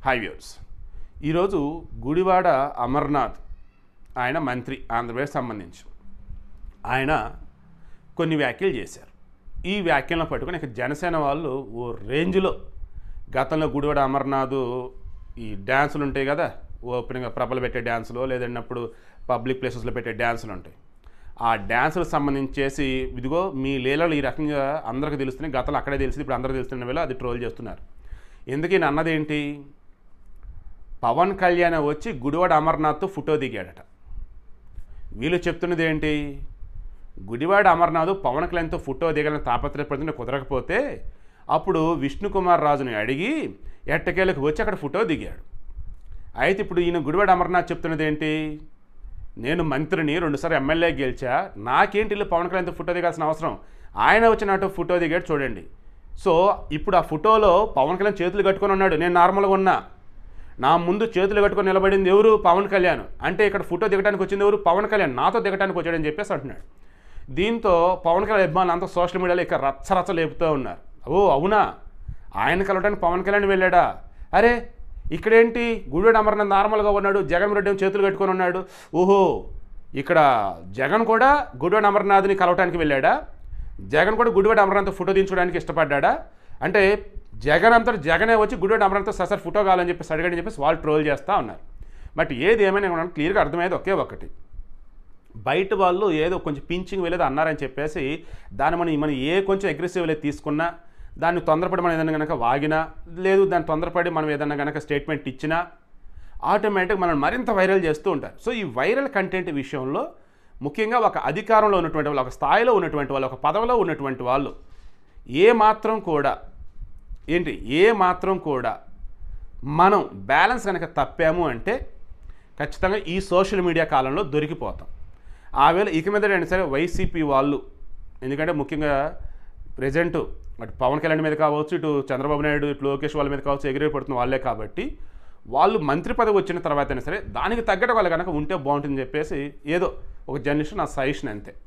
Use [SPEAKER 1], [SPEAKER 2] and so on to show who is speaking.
[SPEAKER 1] high viewers ఈరోజు గుడివాడ అమర్నాథ్ ఆయన మంత్రి ఆంధ్రప్రదేశ్ సంబంధించి ఆయన కొన్ని వ్యాఖ్యలు చేశారు ఈ వ్యాఖ్యలను పట్టుకొని ఇక జనసేన వాళ్ళు ఓ రేంజ్లో గతంలో గుడివాడ అమర్నాథ్ ఈ డ్యాన్సులు ఉంటాయి కదా ఓపెనింగ్ ప్రభలు పెట్టే డ్యాన్సులు లేదన్నప్పుడు పబ్లిక్ ప్లేసెస్లో పెట్టే డ్యాన్సులు ఉంటాయి ఆ డ్యాన్సులకు సంబంధించేసి ఇదిగో మీ లీలలు ఈ రకంగా అందరికీ తెలుస్తున్నాయి గతంలో అక్కడే తెలిసింది ఇప్పుడు అందరికీ తెలుస్తున్న వేళ అది ట్రోల్ చేస్తున్నారు ఎందుకు ఈయన అన్నదేంటి పవన్ కళ్యాణ్ వచ్చి గుడివాడ అమర్నాథ్ ఫోటో దిగాడట వీళ్ళు చెప్తున్నది ఏంటి గుడివాడ అమర్నాథ్ పవన్ కళ్యాణ్తో ఫోటో దిగాలని తాపత్రయపడుతుంటే కుదరకపోతే అప్పుడు విష్ణుకుమార్ రాజుని అడిగి ఎట్టకేలకు వచ్చి అక్కడ ఫోటో దిగాడు అయితే ఇప్పుడు ఈయన గుడివాడ అమర్నాథ్ చెప్తున్నది ఏంటి నేను మంత్రిని రెండుసార్లు ఎమ్మెల్యే గెలిచా నాకేంటి ఇల్లు పవన్ కళ్యాణ్తో ఫోటో దిగాల్సిన అవసరం ఆయన వచ్చినట్టు ఫోటో దిగాడు చూడండి సో ఇప్పుడు ఆ ఫోటోలో పవన్ కళ్యాణ్ చేతులు కట్టుకొని ఉన్నాడు నేను నార్మల్గా ఉన్నా నా ముందు చేతులు కట్టుకొని నిలబడింది ఎవరు పవన్ కళ్యాణ్ అంటే ఇక్కడ ఫోటో దిగడానికి వచ్చింది ఎవరు పవన్ కళ్యాణ్ నాతో దిగడానికి వచ్చాడని చెప్పేసి అంటున్నాడు దీంతో పవన్ కళ్యాణ్ అభిమానులు అంతా సోషల్ మీడియాలో ఇక రచ్చ రచ్చ లేపుతూ ఉన్నారు ఓ అవునా ఆయన కలవడానికి పవన్ కళ్యాణ్ వెళ్ళాడా అరే ఇక్కడేంటి గుడివాడ అమర్నాథ్ నార్మల్గా ఉన్నాడు జగన్ రెడ్డి ఏమో చేతులు కట్టుకొని ఉన్నాడు ఓహో ఇక్కడ జగన్ కూడా గుడివాడ అమర్నాథ్ని కలవటానికి వెళ్ళాడా జగన్ కూడా గుడివాడ అమర్నాథ్ ఫోటో దించడానికి ఇష్టపడ్డా అంటే జగన్ అంతటి జగనే వచ్చి గుడివాడ అమర్నాథ్తో సార్ ఫోటో కావాలని చెప్పేసి అడిగాడని చెప్పేసి వాళ్ళు ట్రోల్ చేస్తూ ఉన్నారు బట్ ఏది ఏమైనా మనకు క్లియర్గా అర్థమయ్యేది ఒకే ఒకటి బయట వాళ్ళు ఏదో కొంచెం పించింగ్ వెళ్ళేది అన్నారని చెప్పేసి దాన్ని మనం మనం ఏ కొంచెం అగ్రెసివ్ వెళ్ళేది తీసుకున్నా దాన్ని తొందరపడి మనం ఏదైనా కనుక వాగినా లేదు దాన్ని తొందరపడి మనం ఏదైనా కనుక స్టేట్మెంట్ ఇచ్చినా ఆటోమేటిక్ మనం మరింత వైరల్ చేస్తూ ఉంటారు సో ఈ వైరల్ కంటెంట్ విషయంలో ముఖ్యంగా ఒక అధికారంలో ఉన్నటువంటి వాళ్ళు ఒక స్థాయిలో ఉన్నటువంటి వాళ్ళు ఒక పదవిలో ఉన్నటువంటి వాళ్ళు ఏ మాత్రం కూడా ఏంటి ఏ మాత్రం కూడా మనం బ్యాలెన్స్ కనుక తప్పాము అంటే ఖచ్చితంగా ఈ సోషల్ మీడియా కాలంలో దొరికిపోతాం ఆ వేళ ఇక మీద అయినా సరే వైసీపీ వాళ్ళు ఎందుకంటే ముఖ్యంగా ప్రజెంట్ అటు పవన్ కళ్యాణ్ మీద కావచ్చు ఇటు చంద్రబాబు నాయుడు ఇటు లోకేష్ వాళ్ళ మీద కావచ్చు ఎగిరి పడుతున్న వాళ్ళే కాబట్టి వాళ్ళు మంత్రి పదవి వచ్చిన తర్వాత అయినా సరే దానికి తగ్గట్టు వాళ్ళు కనుక ఉంటే బాగుంటుందని చెప్పేసి ఏదో ఒక జర్నలిస్ట్ నా సజెషన్ అంతే